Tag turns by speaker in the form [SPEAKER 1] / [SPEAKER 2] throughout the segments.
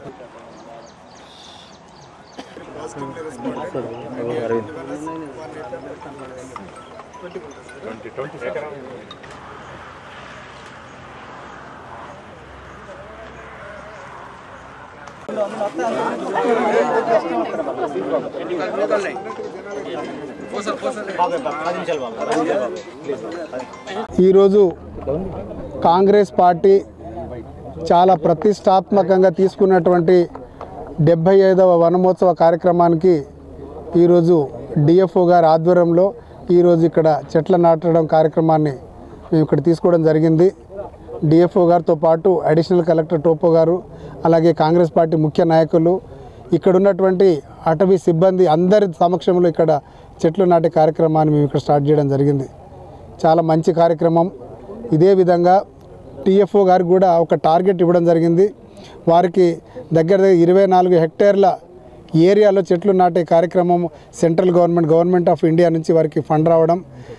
[SPEAKER 1] ఈరోజు కాంగ్రెస్ పార్టీ చాలా ప్రతిష్టాత్మకంగా తీసుకున్నటువంటి డెబ్భై ఐదవ వనమోత్సవ కార్యక్రమానికి ఈరోజు డిఎఫ్ఓ గారి ఆధ్వర్యంలో ఈరోజు ఇక్కడ చెట్ల నాటడం కార్యక్రమాన్ని మేము ఇక్కడ తీసుకోవడం జరిగింది డిఎఫ్ఓ గారితో పాటు అడిషనల్ కలెక్టర్ టోపో గారు అలాగే కాంగ్రెస్ పార్టీ ముఖ్య నాయకులు ఇక్కడ ఉన్నటువంటి అటవీ సిబ్బంది అందరి సమక్షంలో ఇక్కడ చెట్లు నాటే కార్యక్రమాన్ని మేము ఇక్కడ స్టార్ట్ చేయడం జరిగింది చాలా మంచి కార్యక్రమం ఇదే విధంగా టీఎఫ్ఓ గారికి కూడా ఒక టార్గెట్ ఇవ్వడం జరిగింది వారికి దగ్గర దగ్గర ఇరవై నాలుగు హెక్టేర్ల ఏరియాలో చెట్లు నాటే కార్యక్రమం central government government of India నుంచి వారికి ఫండ్ రావడం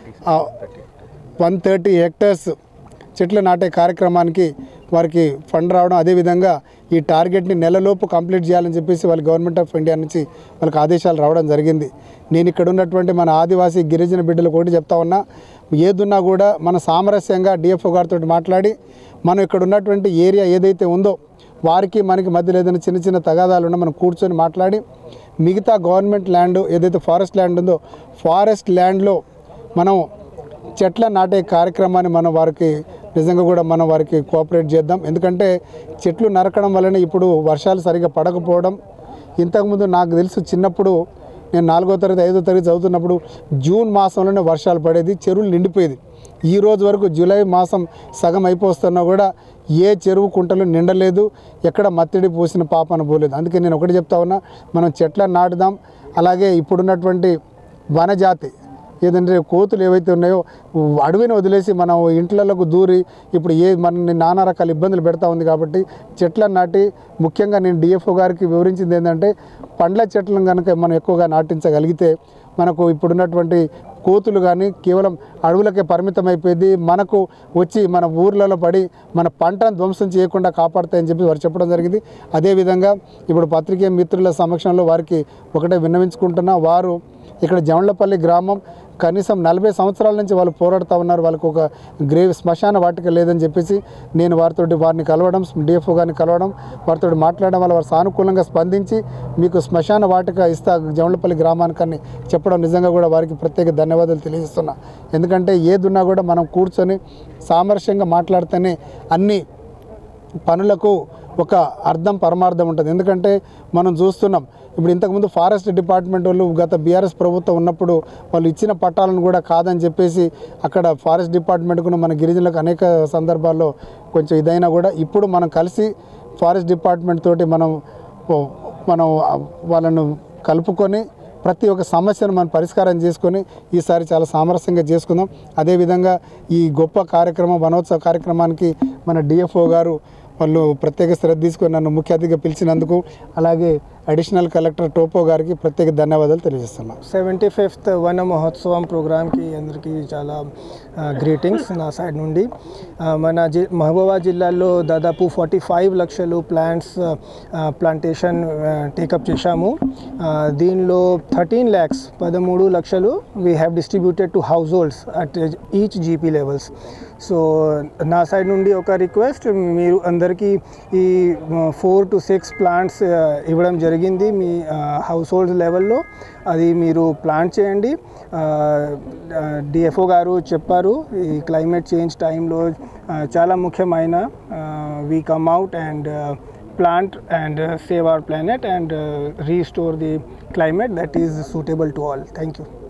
[SPEAKER 1] వన్ థర్టీ హెక్టర్స్ చెట్లు నాటే కార్యక్రమానికి వారికి ఫండ్ రావడం అదేవిధంగా ఈ టార్గెట్ని నెలలోపు కంప్లీట్ చేయాలని చెప్పేసి వాళ్ళ గవర్నమెంట్ ఆఫ్ ఇండియా నుంచి వాళ్ళకి ఆదేశాలు రావడం జరిగింది నేను ఇక్కడ ఉన్నటువంటి మన ఆదివాసీ గిరిజన బిడ్డలకు ఒకటి చెప్తా ఉన్నా ఏదున్నా కూడా మన సామరస్యంగా డిఎఫ్ఓ గారితో మాట్లాడి మనం ఇక్కడ ఉన్నటువంటి ఏరియా ఏదైతే ఉందో వారికి మనకి మధ్యలో ఏదైనా చిన్న చిన్న తగాదాలు ఉన్నా మనం కూర్చొని మాట్లాడి మిగతా గవర్నమెంట్ ల్యాండ్ ఏదైతే ఫారెస్ట్ ల్యాండ్ ఉందో ఫారెస్ట్ ల్యాండ్లో మనం చెట్ల నాటే కార్యక్రమాన్ని మనం వారికి నిజంగా కూడా మనం వారికి కోఆపరేట్ చేద్దాం ఎందుకంటే చెట్లు నరకడం వలన ఇప్పుడు వర్షాలు సరిగా పడకపోవడం ఇంతకుముందు నాకు తెలుసు చిన్నప్పుడు నేను నాలుగో తరగతి ఐదో తరగతి చదువుతున్నప్పుడు జూన్ మాసంలోనే వర్షాలు పడేది చెరువులు నిండిపోయేది ఈ రోజు వరకు జూలై మాసం సగం అయిపోతున్నా కూడా ఏ చెరువు కుంటలు నిండలేదు ఎక్కడ మత్తిడి పోసిన పాపన పోలేదు అందుకే నేను ఒకటి చెప్తా ఉన్నా మనం చెట్లను నాటుదాం అలాగే ఇప్పుడున్నటువంటి వనజాతి ఏదంటే కోతులు ఏవైతే ఉన్నాయో అడవిని వదిలేసి మనం ఇంట్లలోకి దూరి ఇప్పుడు ఏ మన నానా రకాల ఇబ్బందులు పెడతా ఉంది కాబట్టి చెట్లను నాటి ముఖ్యంగా నేను డిఎఫ్ఓ గారికి వివరించింది ఏంటంటే పండ్ల చెట్లను కనుక మనం ఎక్కువగా నాటించగలిగితే మనకు ఇప్పుడున్నటువంటి కోతులు కానీ కేవలం అడవులకే పరిమితం అయిపోయింది మనకు వచ్చి మన ఊర్లలో పడి మన పంటను ధ్వంసం చేయకుండా కాపాడుతాయని చెప్పి వారు చెప్పడం జరిగింది అదేవిధంగా ఇప్పుడు పత్రికే మిత్రుల సమక్షంలో వారికి ఒకటే విన్నవించుకుంటున్నా వారు ఇక్కడ జమళ్లపల్లి గ్రామం కనీసం నలభై సంవత్సరాల నుంచి వాళ్ళు పోరాడుతూ ఉన్నారు వాళ్ళకు ఒక గ్రేవ్ శ్మశాన వాటిక లేదని చెప్పేసి నేను వారితోటి వారిని కలవడం డిఎఫ్ఓ గారిని కలవడం వారితో మాట్లాడడం వల్ల వారు సానుకూలంగా స్పందించి మీకు శ్మశాన వాటిక ఇస్తా జమళ్లపల్లి గ్రామానికని చెప్పడం నిజంగా కూడా వారికి ప్రత్యేక ధన్యవాదాలు తెలియజేస్తున్నా ఎందుకంటే ఏదున్నా కూడా మనం కూర్చొని సామరస్యంగా మాట్లాడితేనే అన్ని పనులకు ఒక అర్థం పరమార్థం ఉంటుంది ఎందుకంటే మనం చూస్తున్నాం ఇప్పుడు ఇంతకుముందు ఫారెస్ట్ డిపార్ట్మెంట్ వాళ్ళు గత బీఆర్ఎస్ ప్రభుత్వం ఉన్నప్పుడు వాళ్ళు ఇచ్చిన పట్టాలను కూడా కాదని చెప్పేసి అక్కడ ఫారెస్ట్ డిపార్ట్మెంట్కు మన గిరిజనులకు అనేక సందర్భాల్లో కొంచెం ఇదైనా కూడా ఇప్పుడు మనం కలిసి ఫారెస్ట్ డిపార్ట్మెంట్ తోటి మనం ఓ- మనం వాళ్ళను కలుపుకొని ప్రతి ఒక్క సమస్యను మనం పరిష్కారం చేసుకొని ఈసారి చాలా సామరస్యంగా చేసుకుందాం అదేవిధంగా ఈ గొప్ప కార్యక్రమం వనోత్సవ కార్యక్రమానికి మన డిఎఫ్ఓ గారు వాళ్ళు ప్రత్యేక శ్రద్ధ తీసుకొని నన్ను ముఖ్య అతిథిగా పిలిచినందుకు అలాగే అడిషనల్ కలెక్టర్ టోపో గారికి ప్రత్యేక ధన్యవాదాలు తెలియజేస్తున్నాను
[SPEAKER 2] సెవెంటీ ఫిఫ్త్ వన మహోత్సవం ప్రోగ్రామ్కి అందరికీ చాలా గ్రీటింగ్స్ నా సైడ్ నుండి ఆ, మన జి మహబూబా జిల్లాలో దాదాపు ఫార్టీ ఫైవ్ లక్షలు ప్లాంట్స్ ప్లాంటేషన్ టేకప్ చేశాము ఆ, దీనిలో థర్టీన్ ల్యాక్స్ పదమూడు లక్షలు we have distributed to households at each GP levels so నా సైడ్ నుండి ఒక రిక్వెస్ట్ మీరు అందరికీ ఈ ఫోర్ టు సిక్స్ ప్లాంట్స్ ఇవ్వడం జరిగింది మీ హౌస్ హోల్డ్ లెవెల్లో అది మీరు ప్లాంట్ చేయండి డిఎఫ్ఓ గారు చెప్పారు ఈ క్లైమేట్ చేంజ్ టైంలో చాలా ముఖ్యమైన we come out and plant and uh, save our planet and uh, restore the climate that is suitable to all. Thank you.